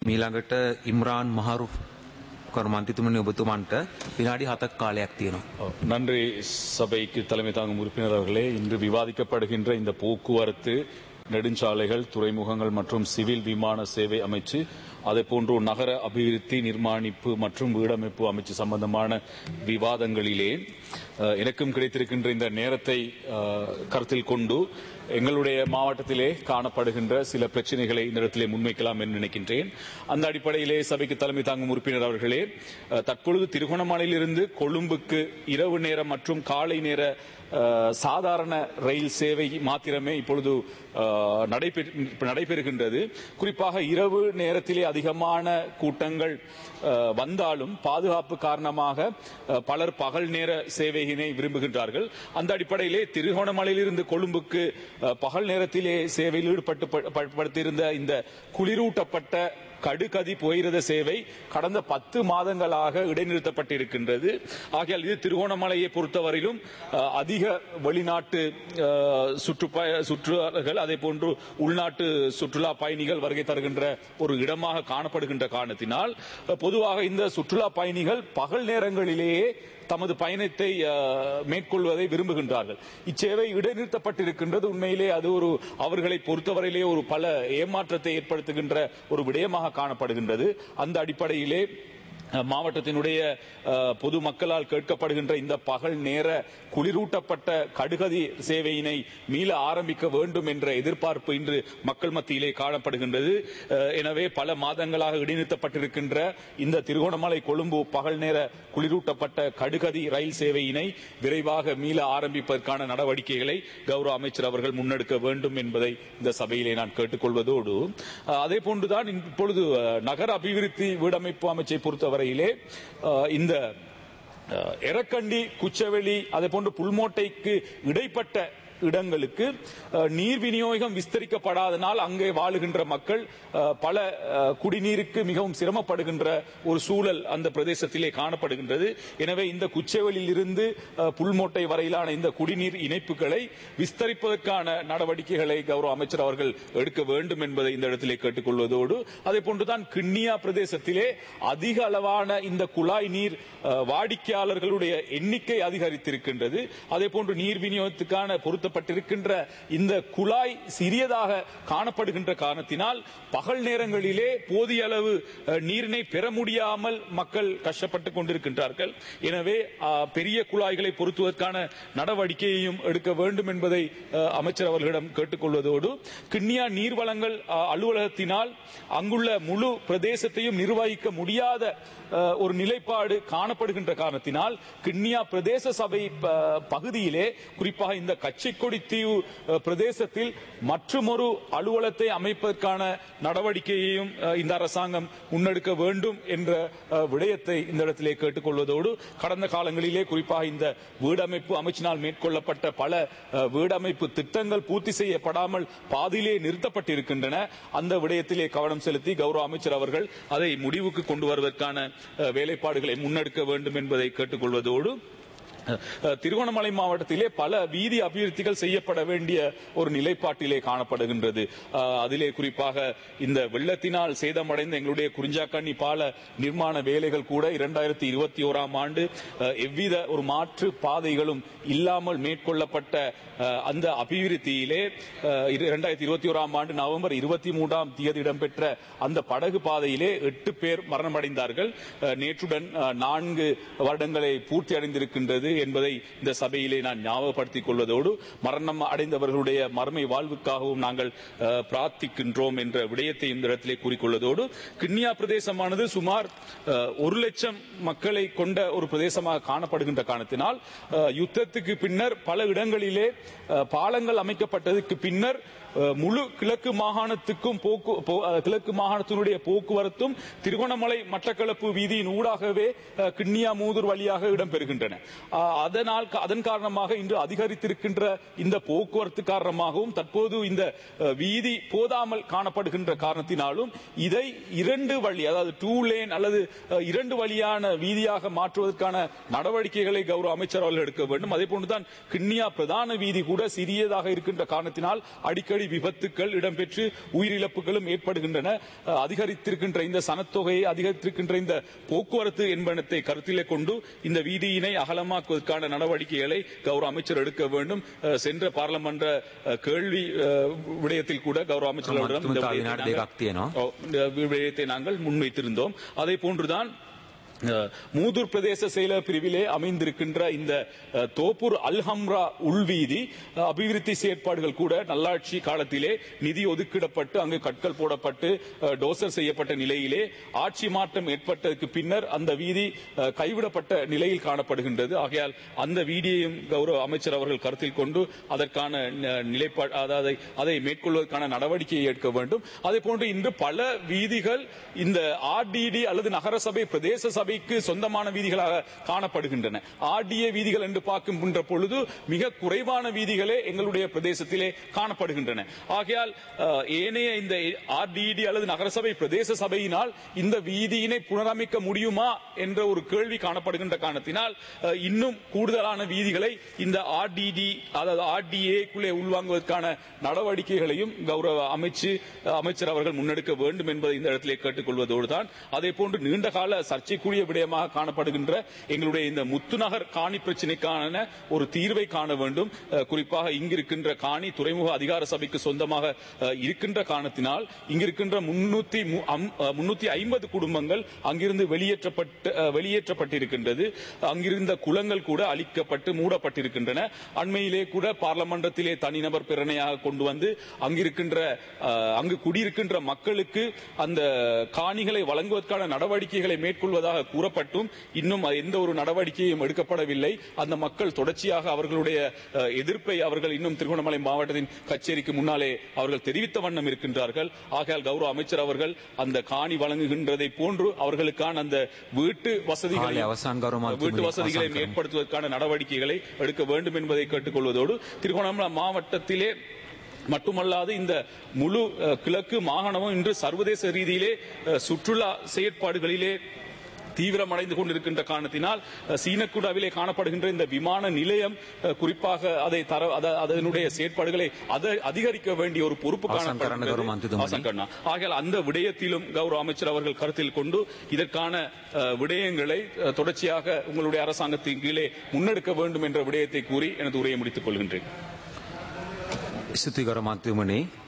මීළඟට ඉම්රාන් මහරුෆ් කර්මන්තිතුමනි ඔබතුමන්ට විනාඩි හතක් කාලයක් තියෙනවා. நன்றி சபைக்கு தலைமை தாங்கும் உறுப்பினர் அவர்களே இன்று விவாதிக்கப்படுகின்ற இந்த போக்குவரத்து நெடுஞ்சாலைகள் துறைமுகங்கள் மற்றும் சிவில் விமான சேவை அமைச்சு அதே போன்று நகர அபிவிருத்தி நிர்மாணிப்பு மற்றும் வீடமைப்பு அமைச்சு சம்பந்தமான விவாதங்களிலே அஹ், எனக்கும் கிடைத்திருக்கின்ற இந்த நேரத்தை அஹ், கருத்தில் கொண்டு எங்களுடைய மாவட்டத்திலே காணப்படுகின்ற சில பிரச்சனைகளை இந்த இடத்திலே முன்வைக்கலாம் என்று நினைக்கின்றேன் அந்த அடிப்படையிலே சபைக்கு தலைமை தாங்கும் உறுப்பினர் அவர்களே அஹ், தற்பொழுது திருகோணமலையிலிருந்து கொழும்புக்கு இரவு நேர மற்றும் காலை நேர அஹ், சாதாரண ரயில் சேவை மாத்திரமே இப்பொழுது அஹ், நடைபெற்- நடைபெறுகின்றது குறிப்பாக இரவு நேரத்திலே அதிகமான கூட்டங்கள் அஹ், வந்தாலும் பாதுகாப்பு காரணமாக அஹ், பலர் பகல் நேர சேவையினை விரும்புகின்றார்கள் அந்த அடிப்படையிலே திருகோணமலையிலிருந்து கொழும்புக்கு அஹ், பகல் நேரத்திலே சேவையில் ஈடுபட்டு ப- ப- படுத்தியிருந்த இந்த குளிரூட்டப்பட்ட கடுகதி போயிரத சேவை கடந்த பத்து மாதங்களாக இடைநிறுத்தப்பட்டிருக்கின்றது ஆகையால் இது திருகோணமலையை பொறுத்தவரையிலும் அஹ், அதிக வெளிநாட்டு அஹ், சுற்றுப்பய சுற்றுலார்கள் அதே போன்று உள்நாட்டு சுற்றுலா பயணிகள் வருகை தருகின்ற ஒரு இடமாக காணப்படுகின்ற காரணத்தினால் அஹ், பொதுவாக இந்த சுற்றுலா பயணிகள் பகல் நேரங்களிலேயே தமது பயணத்தை அஹ், மேற்கொள்வதை விரும்புகின்றார்கள் இச்சேவை இடைநிறுத்தப்பட்டிருக்கின்றது உண்மையிலே அது ஒரு அவர்களை பொறுத்தவரையிலே ஒரு பல ஏமாற்றத்தை ஏற்படுத்துகின்ற ஒரு விடயமாக காணப்படுகின்றது அந்த அடிப்படையிலே அஹ், மாவட்டத்தினுடைய அஹ், பொது மக்களால் கேட்கப்படுகின்ற இந்த பகல் நேர குளிரூட்டப்பட்ட கடுகதி சேவையினை மீள ஆரம்பிக்க வேண்டும் என்ற எதிர்பார்ப்பு இன்று மக்கள் மத்தியிலே காணப்படுகின்றது அஹ், எனவே பல மாதங்களாக இடைநிறுத்தப்பட்டிருக்கின்ற இந்த திருகோணமலை கொழும்பு பகல் நேர குளிரூட்டப்பட்ட கடுகதி ரயில் சேவையினை விரைவாக மீள ஆரம்பிப்பதற்கான நடவடிக்கைகளை கௌரவ அமைச்சர் அவர்கள் முன்னெடுக்க வேண்டும் என்பதை இந்த சபையிலே நான் கேட்டுக்கொள்வதோடு அஹ், அதே போன்றுதான் இப்பொழுது அஹ், நகர அபிவிருத்தி வீடமைப்பு அமைச்சை பொறுத்தவரையிலே அஹ், இந்த அஹ், எரக்கண்டி குச்சவெளி அதே போன்று புல்மோட்டைக்கு இடைப்பட்ட இடங்களுக்கு அஹ், நீர் விநியோகம் விஸ்தரிக்கப்படாதனால் அங்கே வாழுகின்ற மக்கள் அஹ், பல அஹ், குடிநீருக்கு மிகவும் சிரமப்படுகின்ற ஒரு சூழல் அந்த பிரதேசத்திலே காணப்படுகின்றது எனவே இந்த குச்சவெளியில் இருந்து அஹ், புல்மோட்டை வரையிலான இந்த குடிநீர் இணைப்புகளை விஸ்தரிப்பதற்கான நடவடிக்கைகளை கௌரவ அமைச்சர் அவர்கள் எடுக்க வேண்டும் என்பதை இந்த இடத்திலே கேட்டுக்கொள்வதோடு அதே போன்றுதான் கிண்ணியா பிரதேசத்திலே அதிக அளவான இந்த குழாய் நீர் அஹ், வாடிக்கையாளர்களுடைய எண்ணிக்கை அதிகரித்திருக்கின்றது அதே போன்று நீர் விநியோகத்துக்கான பொருத்தப்பட்டிருக்கின்ற இந்த குழாய் சிறியதாக காணப்படுகின்ற காரணத்தினால் பகல் நேரங்களிலே போதிய அளவு அஹ், நீரினை பெற முடியாமல் மக்கள் கஷ்டப்பட்டுக் கொண்டிருக்கின்றார்கள் எனவே அஹ், பெரிய குழாய்களை பொருத்துவதற்கான நடவடிக்கையையும் எடுக்க வேண்டும் என்பதை அஹ், அமைச்சர் அவர்களிடம் கேட்டுக்கொள்வதோடு கிண்ணியா நீர்வளங்கள் அஹ், அலுவலகத்தினால் அங்குள்ள முழு பிரதேசத்தையும் நிர்வகிக்க முடியாத அஹ், ஒரு நிலைப்பாடு காணப்படுகின்ற காரணத்தினால் கிண்ணியா பிரதேச சபை ப- பகுதியிலே குறிப்பாக இந்த கச்சிக்கொடி தீவு அஹ், பிரதேசத்தில் மற்றுமொரு அலுவலகத்தை அமைப்பதற்கான நடவடிக்கையையும் அஹ், இந்த அரசாங்கம் முன்னெடுக்க வேண்டும் என்ற அஹ், விடயத்தை இந்த இடத்திலே கேட்டுக்கொள்வதோடு கடந்த காலங்களிலே குறிப்பாக இந்த வீடமைப்பு அமைச்சினால் மேற்கொள்ளப்பட்ட பல அஹ், வீடமைப்பு திட்டங்கள் பூர்த்தி செய்யப்படாமல் பாதியிலே நிறுத்தப்பட்டிருக்கின்றன அந்த விடயத்திலே கவனம் செலுத்தி கௌரவ அமைச்சர் அவர்கள் அதை முடிவுக்கு கொண்டு வருவதற்கான அஹ், வேலைப்பாடுகளை முன்னெடுக்க வேண்டும் என்பதை கேட்டுக்கொள்வதோடு அஹ், திருகோணமலை மாவட்டத்திலே பல வீதி அபிவிருத்திகள் செய்யப்பட வேண்டிய ஒரு நிலைப்பாட்டிலே காணப்படுகின்றது அஹ், அதிலே குறிப்பாக இந்த வெள்ளத்தினால் சேதமடைந்த எங்களுடைய குறிஞ்சாக்கண்ணி பால நிர்மாண வேலைகள் கூட இரண்டாயிரத்தி இருபத்தி ஓராம் ஆண்டு அஹ், எவ்வித ஒரு மாற்று பாதைகளும் இல்லாமல் மேற்கொள்ளப்பட்ட அஹ், அந்த அபிவிருத்தியிலே இரண்டாயிரத்தி இருபத்தி ஓராம் ஆண்டு நவம்பர் இருபத்தி மூன்றாம் தேதி இடம்பெற்ற அந்த படகு பாதையிலே எட்டு பேர் மரணமடைந்தார்கள் அஹ், நேற்றுடன் அஹ், நான்கு வருடங்களை பூர்த்தி அடைந்திருக்கின்றது என்பதை இந்த சபையிலே நான் ஞாபகப்படுத்திக் கொள்வதோடு மரணம் அடைந்தவர்களுடைய மறுமை வாழ்வுக்காகவும் நாங்கள் அஹ், பிரார்த்திக்கின்றோம் என்ற விடயத்தை இந்த இடத்திலே கூறிக்கொள்வதோடு கிண்ணியா பிரதேசமானது சுமார் அஹ், ஒரு லட்சம் மக்களை கொண்ட ஒரு பிரதேசமாக காணப்படுகின்ற காரணத்தினால் அஹ், யுத்தத்துக்கு பின்னர் பல இடங்களிலே அஹ், பாலங்கள் அமைக்கப்பட்டதற்கு பின்னர் அஹ், முழு கிழக்கு மாகாணத்துக்கும் போக்கு போ- அஹ், கிழக்கு மாகாணத்தினுடைய போக்குவரத்தும் திருகோணமலை மட்டக்களப்பு வீதியின் ஊடாகவே அஹ், கிண்ணியா மூதூர் வழியாக இடம்பெறுகின்றன அஹ், அஹ், அதனால் அதன் காரணமாக இன்று அதிகரித்திருக்கின்ற இந்த போக்குவரத்து காரணமாகவும் தற்போது இந்த அஹ், வீதி போதாமல் காணப்படுகின்ற காரணத்தினாலும் இதை இரண்டு வழி அதாவது டூ லேன் அல்லது அஹ், இரண்டு வழியான வீதியாக மாற்றுவதற்கான நடவடிக்கைகளை கௌரவ அமைச்சர் அவர்கள் எடுக்க வேண்டும் அதே போன்றுதான் கிண்ணியா பிரதான வீதி கூட சிறியதாக இருக்கின்ற காரணத்தினால் அடிக்கடி விபத்துக்கள் இடம்பெற்று உயிரிழப்புகளும் ஏற்படுகின்றன அஹ், அதிகரித்திருக்கின்ற இந்த சனத்தொகையை அதிகரித்திருக்கின்ற இந்த போக்குவரத்து என்பனத்தை கருத்திலே கொண்டு இந்த வீதியினை அகலமாக்குவதற்கான நடவடிக்கைகளை கௌரவ அமைச்சர் எடுக்க வேண்டும் அஹ், சென்ற பாராளுமன்ற அஹ், கேள்வி அஹ், விடயத்தில் கூட கௌரவ அமைச்சர் அவர்களிடம் இந்த මන්ත්‍රතුමා விடயத்தை විනාඩි நாங்கள்- දෙකක් තියෙනවා. ஓ, இந்த விடயத்தை நாங்கள் முன்வைத்திருந்தோம் அதே போன்றுதான் அஹ், மூதூர் பிரதேச செயலர் பிரிவிலே அமைந்திருக்கின்ற இந்த அஹ், தோப்பூர் அல்ஹம்ரா உள்வீதி அஹ், அபிவிருத்தி செயற்பாடுகள் கூட நல்லாட்சி காலத்திலே நிதி ஒதுக்கிடப்பட்டு அங்கு கற்கள் போடப்பட்டு அஹ், டோசர் செய்யப்பட்ட நிலையிலே ஆட்சி மாற்றம் ஏற்பட்டதற்கு பின்னர் அந்த வீதி அஹ், கைவிடப்பட்ட நிலையில் காணப்படுகின்றது ஆகையால் அந்த வீதியையும் கௌரவ அமைச்சர் அவர்கள் கருத்தில் கொண்டு அதற்கான ந- நிலைப்பாடு அதாவது அதை மேற்கொள்வதற்கான நடவடிக்கையை எடுக்க வேண்டும் அதே போன்று இன்று பல வீதிகள் இந்த ஆர்டிடி அல்லது நகரசபை பிரதேச சபைக்கு சொந்தமான வீதிகளாக காணப்படுகின்றன ஆர்டிஏ வீதிகள் என்று பார்க்கின்ற பொழுது மிக குறைவான வீதிகளே எங்களுடைய பிரதேசத்திலே காணப்படுகின்றன ஆகையால் அஹ், ஏனைய இந்த ஆர்டிடி அல்லது நகரசபை பிரதேச சபையினால் இந்த வீதியினை புனரமைக்க முடியுமா என்ற ஒரு கேள்வி காணப்படுகின்ற காரணத்தினால் அஹ், இன்னும் கூடுதலான வீதிகளை இந்த ஆர்டிடி அதாவது ஆர்டிஏக்குள்ளே உள்வாங்குவதற்கான நடவடிக்கைகளையும் கௌரவ அமைச்சு அமைச்சர் அவர்கள் முன்னெடுக்க வேண்டும் என்பதை இந்த இடத்திலே கேட்டுக்கொள்வதோடு தான் அதே போன்று நீண்ட கால சர்ச்சைக்குரிய விடயமாக காணப்படுகின்ற எங்களுடைய இந்த முத்துநகர் காணி பிரச்சினைக்கான ஒரு தீர்வை காண வேண்டும் அஹ், குறிப்பாக இங்கிருக்கின்ற காணி துறைமுக அதிகார சபைக்கு சொந்தமாக அஹ், இருக்கின்ற காரணத்தினால் இங்கிருக்கின்ற முன்னூத்தி முன்னூத்தி ஐம்பது குடும்பங்கள் அங்கிருந்து வெளியேற்றப்பட்டு அஹ், வெளியேற்றப்பட்டிருக்கின்றது அங்கிருந்த குளங்கள் கூட அழிக்கப்பட்டு மூடப்பட்டிருக்கின்றன அண்மையிலே கூட பார்லமன்றத்திலே தனிநபர் பிரணையாக கொண்டு வந்து அங்கிருக்கின்ற அஹ், அங்கு குடியிருக்கின்ற மக்களுக்கு அந்த காணிகளை வழங்குவதற்கான நடவடிக்கைகளை மேற்கொள்வதாக கூறப்பட்டும் இன்னும் எந்த ஒரு நடவடிக்கையும் எடுக்கப்படவில்லை அந்த மக்கள் தொடர்ச்சியாக அவர்களுடைய அஹ், எதிர்ப்பை அவர்கள் இன்னும் திருகோணமலை மாவட்டத்தின் கச்சேரிக்கு முன்னாலே அவர்கள் தெரிவித்த வண்ணம் இருக்கின்றார்கள் ஆகையால் கௌரவ அமைச்சர் அவர்கள் அந்த காணி வழங்குகின்றதை போன்று அவர்களுக்கான அந்த வீட்டு කාලය வசதிகளை අවසන් ගරු வீட்டு මන්ත්‍රතුමනි வசதிகளை අවසන් කරන්න. ஏற்படுத்துவதற்கான நடவடிக்கைகளை எடுக்க வேண்டும் என்பதை கேட்டுக்கொள்வதோடு திருகோணமலை மாவட்டத்திலே மட்டுமல்லாது இந்த முழு அஹ், கிழக்கு மாகாணமும் இன்று சர்வதேச ரீதியிலே அஹ், சுற்றுலா செயற்பாடுகளிலே தீவிரமடைந்து கொண்டிருக்கின்ற காரணத்தினால் அஹ், சீனக்குடாவிலே காணப்படுகின்ற இந்த விமான நிலையம் அஹ், குறிப்பாக அதை தர அத- அதனுடைய செயற்பாடுகளை அதை அதிகரிக்க வேண்டிய ஒரு பொறுப்பு அவசான் கரణ கௌரவ மந்திரி காணப்படுகிறது கண்ணா ஆகையால் அந்த விடயத்திலும் கௌரவ அமைச்சர் அவர்கள் கருத்தில் கொண்டு இதற்கான அஹ், விடயங்களை அஹ், தொடர்ச்சியாக உங்களுடைய அரசாங்கத்தின் கீழே முன்னெடுக்க வேண்டும் என்ற விடயத்தை கூறி எனது உரையை முடித்துக் கொள்கின்றேன் ස්තුති ගරු මන්ත්‍රතුමනි